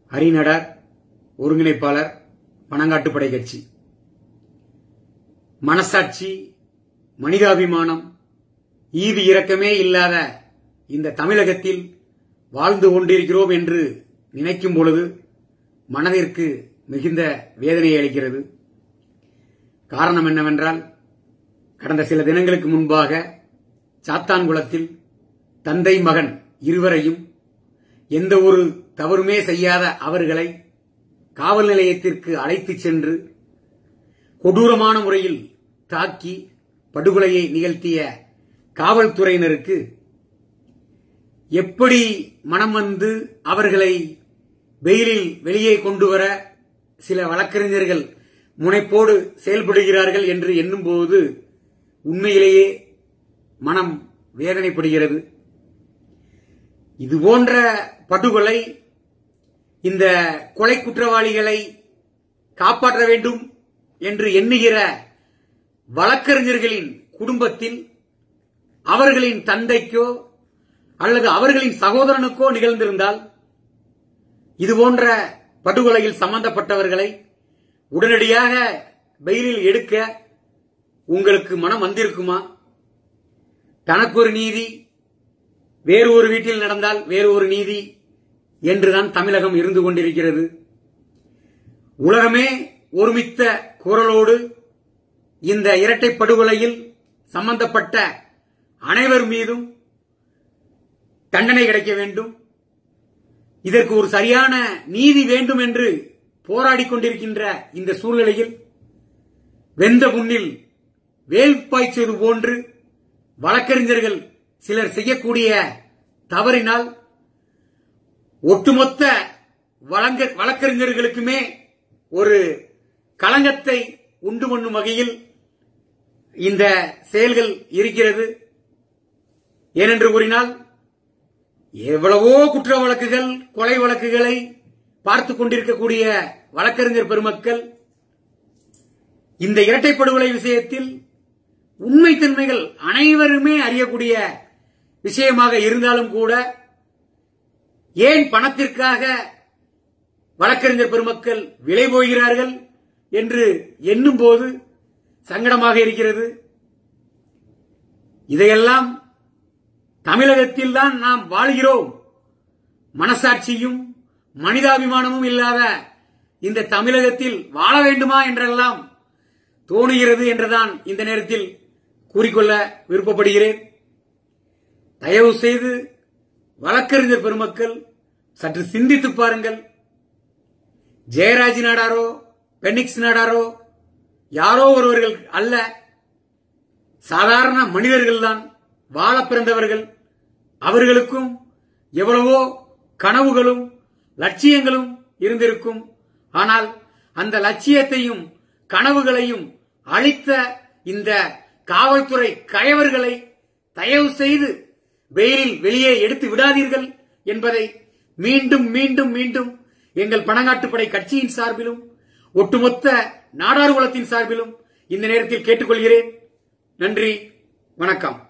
அறிநடர் ஒருங்கிணைப்பாளர் பனங்காட்டுப்படை கட்சி மனசாட்சி மனிதாபிமானம் ஈவி இரக்கமே இல்லாத இந்த தமிழகத்தில் வாழ்ந்து கொண்டிருக்கிறோம் என்று நினைக்கும் பொழுது மனதிற்கு மிகுந்த வேதனை அளிக்கிறது காரணம் என்னவென்றால் கடந்த சில தினங்களுக்கு முன்பாக சாத்தான்குளத்தில் தந்தை மகன் இருவரையும் எந்த ஒரு தவறுமே செய்யாத அவர்களை காவல் நிலையத்திற்கு அழைத்துச் சென்று கொடூரமான முறையில் தாக்கி படுகொலையை நிகழ்த்திய காவல்துறையினருக்கு எப்படி மனம் வந்து அவர்களை வெயிலில் வெளியே கொண்டு வர சில வழக்கறிஞர்கள் முனைப்போடு செயல்படுகிறார்கள் என்று எண்ணும்போது உண்மையிலேயே மனம் வேதனைப்படுகிறது இது போன்ற படுகொலை இந்த கொலை குற்றவாளிகளை காப்பாற்ற வேண்டும் என்று எண்ணுகிற வழக்கறிஞர்களின் குடும்பத்தில் அவர்களின் தந்தைக்கோ அல்லது அவர்களின் சகோதரனுக்கோ நிகழ்ந்திருந்தால் இதுபோன்ற படுகொலையில் சம்பந்தப்பட்டவர்களை உடனடியாக பெயிலில் எடுக்க உங்களுக்கு மனம் வந்திருக்குமா தனக்கு ஒரு நீதி வேறு ஒரு வீட்டில் நடந்தால் வேறு ஒரு நீதி என்றுதான் தமிழகம் இருந்து கொண்டிருக்கிறது உலகமே ஒருமித்த குரலோடு இந்த இரட்டை படுகொலையில் சம்பந்தப்பட்ட அனைவர் மீதும் தண்டனை கிடைக்க வேண்டும் இதற்கு ஒரு சரியான நீதி வேண்டும் என்று போராடிக் கொண்டிருக்கின்ற இந்த சூழ்நிலையில் வெந்த புண்ணில் வேல் பாய்ச்சுவது போன்று வழக்கறிஞர்கள் சிலர் செய்யக்கூடிய தவறினால் ஒட்டுமொத்த வழங்க வழக்கறிஞர்களுக்குமே ஒரு களங்கத்தை உண்டு பண்ணும் வகையில் இந்த செயல்கள் இருக்கிறது ஏனென்று கூறினால் எவ்வளவோ குற்ற வழக்குகள் கொலை வழக்குகளை பார்த்துக் கொண்டிருக்கக்கூடிய வழக்கறிஞர் பெருமக்கள் இந்த இரட்டைப்படுகொலை விஷயத்தில் உண்மைத்தன்மைகள் அனைவருமே அறியக்கூடிய விஷயமாக இருந்தாலும் கூட ஏன் பணத்திற்காக வழக்கறிஞர் பெருமக்கள் விலை போகிறார்கள் என்று எண்ணும் போது சங்கடமாக இருக்கிறது இதையெல்லாம் தமிழகத்தில் தான் நாம் வாழ்கிறோம் மனசாட்சியும் மனிதாபிமானமும் இல்லாத இந்த தமிழகத்தில் வாழ வேண்டுமா என்றெல்லாம் தோணுகிறது என்றுதான் இந்த நேரத்தில் கூறிக்கொள்ள விருப்பப்படுகிறேன் தயவு செய்து வழக்கறிஞர் பெருமக்கள் சற்று சிந்தித்து பாருங்கள் ஜெயராஜ் நாடாரோ பெனிக்ஸ் நாடாரோ யாரோ ஒருவர்கள் அல்ல சாதாரண மனிதர்கள்தான் வாழ பிறந்தவர்கள் அவர்களுக்கும் எவ்வளவோ கனவுகளும் லட்சியங்களும் இருந்திருக்கும் ஆனால் அந்த லட்சியத்தையும் கனவுகளையும் அளித்த இந்த காவல்துறை கயவர்களை தயவு செய்து வெயிலில் வெளியே எடுத்து விடாதீர்கள் என்பதை மீண்டும் மீண்டும் மீண்டும் எங்கள் பணங்காட்டுப்படை கட்சியின் சார்பிலும் ஒட்டுமொத்த நாடார் குலத்தின் சார்பிலும் இந்த நேரத்தில் கேட்டுக்கொள்கிறேன் நன்றி வணக்கம்